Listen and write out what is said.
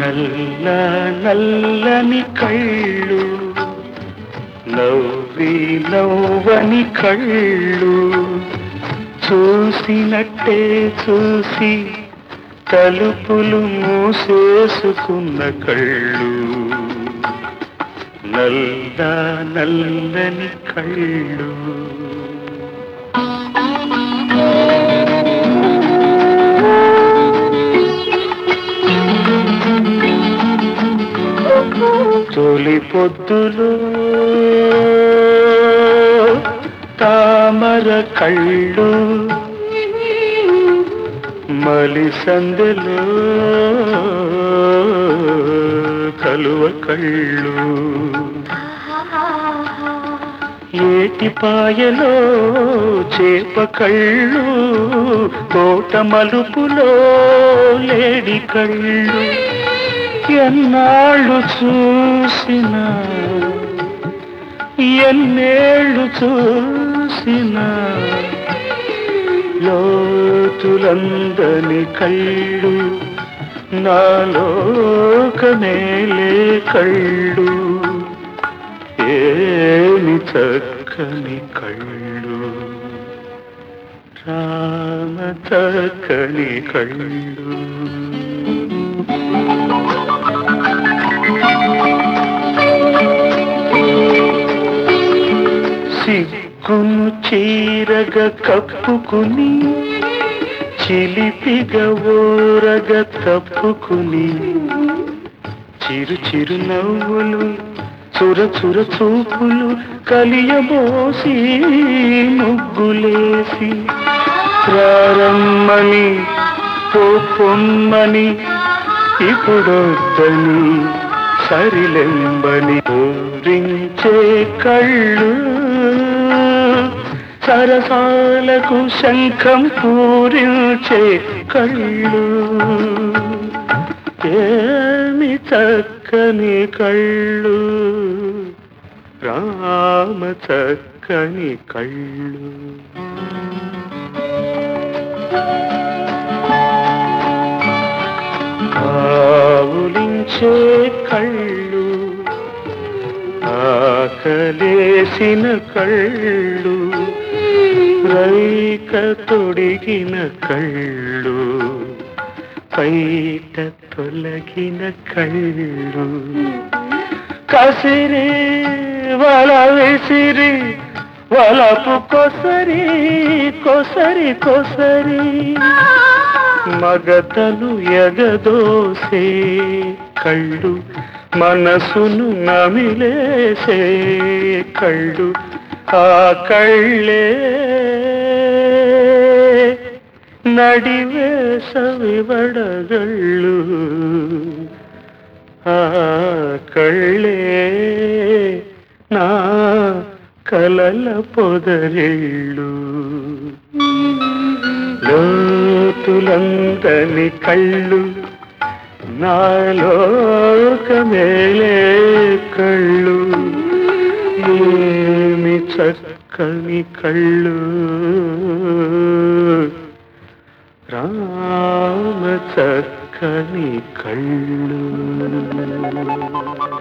నల్ల నల్లని కళ్ళు నవ్వి నవ్వని కళ్ళు చూసినట్టే చూసి తలుపులు మూసేసుకున్న కళ్ళు నల్ల నల్లని కళ్ళు తొలి పొద్దులో తామర కళ్ళు మలి సందెలో కలువ కళ్ళు ఏటిపాయలో చేప కళ్ళు తోట మలుపులో లేడి కళ్ళు ఎన్నాళ్ళు చూసినా ఎన్నేళ్ళు చూసినా లోతులందని కళ్ళు నాలోకమేలే కళ్ళు ఏమి చక్కని కళ్ళు రామ చక్కని కళ్ళు సిగ్గును చీరగ కప్పుకుని చిలిపిగ ఓరగ తప్పుకుని చిరు చిరు నవ్వులు చుర చుర చూపులు కలియబోసి ముగ్గులేసి ప్రారమ్మని పొమ్మని ఇప్పుడొద్దని సరిలెంబని ఊరించే కళ్ళు సరసాలకు శంఖం పూరించే కళ్ళు ఏమి చక్కని కళ్ళు రామ చక్కని కళ్ళు ఆవులించే కళ్ళు ఆకలేసిన కళ్ళు రైక తొడిగిన కళ్ళు పైట తొలగిన కళ్ళు కసిరి వల విసిరి వలపు కొసరి కొసరి కొసరి మగతలు ఎగదోసే కళ్ళు మనసును నమిలేసే కళ్ళు ఆ కళ్ళే నడివేస వివడగళ్ళు ఆ కళ్ళే నా కలల పొదరిళ్ళు లోతులందని కళ్ళు నాలోకమేలే కళ్ళు ఏమి చక్కని కళ్ళు రామ చక్కని కళ్ళు